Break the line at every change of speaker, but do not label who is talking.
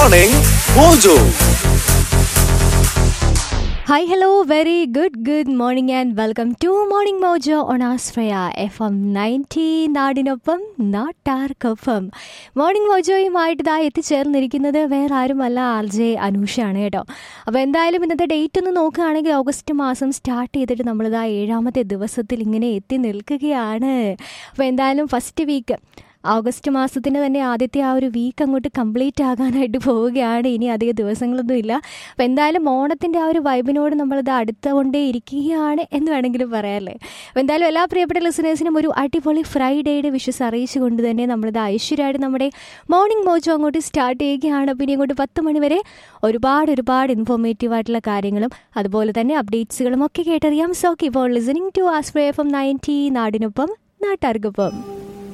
Morning Mojo.
Hi, hello, very good, good morning and welcome to Morning Mojo on Asfaya FM 90 നാടിനൊപ്പം നാട്ടാർക്കൊപ്പം morning മോജോയുമായിട്ട് ഇതാ എത്തിച്ചേർന്നിരിക്കുന്നത് വേറെ ആരുമല്ല R J അനൂഷാണ് കേട്ടോ അപ്പോൾ എന്തായാലും ഇന്നത്തെ ഡേറ്റ് ഒന്ന് നോക്കുകയാണെങ്കിൽ ഓഗസ്റ്റ് മാസം സ്റ്റാർട്ട് ചെയ്തിട്ട് നമ്മളിതാ ഏഴാമത്തെ ദിവസത്തിൽ ഇങ്ങനെ എത്തി നിൽക്കുകയാണ് അപ്പോൾ എന്തായാലും ഫസ്റ്റ് വീക്ക് ഓഗസ്റ്റ് മാസത്തിന് തന്നെ ആദ്യത്തെ ആ ഒരു വീക്ക് അങ്ങോട്ട് കംപ്ലീറ്റ് ആകാനായിട്ട് പോവുകയാണ് ഇനി അധിക ദിവസങ്ങളൊന്നും ഇല്ല അപ്പോൾ എന്തായാലും ഓണത്തിൻ്റെ ആ ഒരു വൈബിനോട് നമ്മളിത് അടുത്തുകൊണ്ടേ ഇരിക്കുകയാണ് എന്ന് വേണമെങ്കിലും പറയാമല്ലേ അപ്പോൾ എന്തായാലും എല്ലാ പ്രിയപ്പെട്ട ലിസണേഴ്സിനും ഒരു അടിപൊളി ഫ്രൈഡേയുടെ വിഷസ് അറിയിച്ചുകൊണ്ട് തന്നെ നമ്മളിത് ഐശ്വര്യമായിട്ട് നമ്മുടെ മോർണിംഗ് മോജോ അങ്ങോട്ട് സ്റ്റാർട്ട് ചെയ്യുകയാണ് പിന്നെ ഇങ്ങോട്ട് പത്ത് മണി വരെ ഒരുപാട് ഒരുപാട് ഇൻഫോർമേറ്റീവ് ആയിട്ടുള്ള കാര്യങ്ങളും അതുപോലെ തന്നെ അപ്ഡേറ്റ്സുകളും ഒക്കെ കേട്ടറിയാം സോ ഇപ്പോൾ ലിസണിങ് ടു ആസ്പ്രേ എഫ് എം നയൻറ്റി നാടിനൊപ്പം നാട്ടാർക്കൊപ്പം